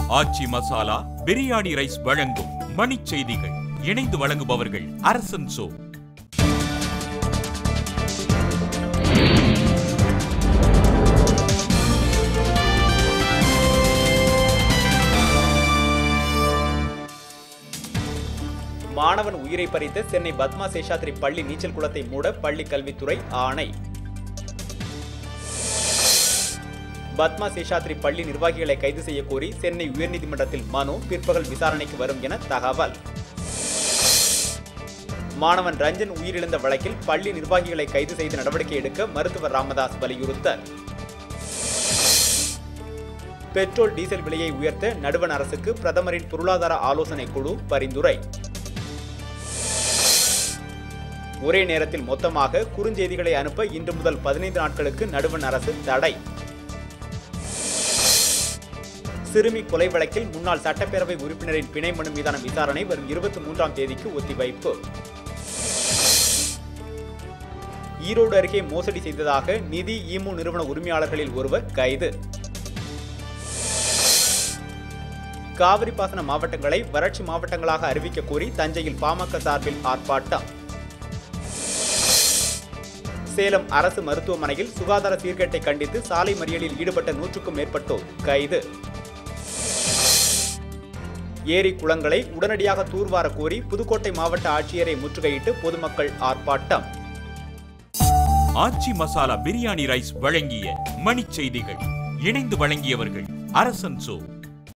ஆச்சி masala biryani rice வழங்கும் மணிச் செய்திகள் இணைந்து வழங்குபவர்கள் அரசன் சோ மாணவன் உயிரை பறித்த சென்னை பத்மா சேஷாத்ரி பள்ளி நீச்சல் குளத்தை மூட பள்ளி கல்வித்துறை ஆணை பத்மா சேஷாத்ரி பள்ளி நிர்வாகிகளை கைது செய்ய கோரி சென்னை உயர்நீதிமன்றத்தில் மனு பிற்பகல் விசாரணைக்கு வரும் என தகவல் மாணவன் ரஞ்சன் உயிரிழந்த வழக்கில் பள்ளி நிர்வாகிகளை கைது செய்து நடவடிக்கை எடுக்க மருத்துவர் ராமதாஸ் வலியுறுத்தல் பெட்ரோல் டீசல் விலையை உயர்த்த நடுவண் அரசுக்கு பிரதமரின் பொருளாதார ஆலோசனை குழு பரிந்துரை ஒரே நேரத்தில் மொத்தமாக குறுஞ்செய்திகளை அனுப்ப இன்று முதல் பதினைந்து நாட்களுக்கு நடுவண் அரசு தடை சிறுமி கொலை வழக்கில் முன்னாள் சட்டப்பேரவை உறுப்பினரின் பிணை மனு மீதான விசாரணை வரும் இருபத்தி மூன்றாம் தேதிக்கு ஒத்திவைப்பு ஈரோடு அருகே மோசடி செய்ததாக நிதி ஈமு நிறுவன உரிமையாளர்களில் ஒருவர் கைது காவிரி பாசன மாவட்டங்களை வறட்சி மாவட்டங்களாக அறிவிக்க கோரி தஞ்சையில் பாமக சார்பில் ஆர்ப்பாட்டம் சேலம் அரசு மருத்துவமனையில் சுகாதார சீர்கேட்டை கண்டித்து சாலை மறியலில் ஈடுபட்ட நூற்றுக்கும் மேற்பட்டோர் கைது ஏரி குளங்களை உடனடியாக தூர்வார கோரி புதுக்கோட்டை மாவட்ட ஆட்சியரை முற்றுகையிட்டு பொதுமக்கள் ஆர்ப்பாட்டம் ஆச்சி மசாலா பிரியாணி ரைஸ் வழங்கிய மணிச் செய்திகள் இணைந்து வழங்கியவர்கள் அரசன் சோ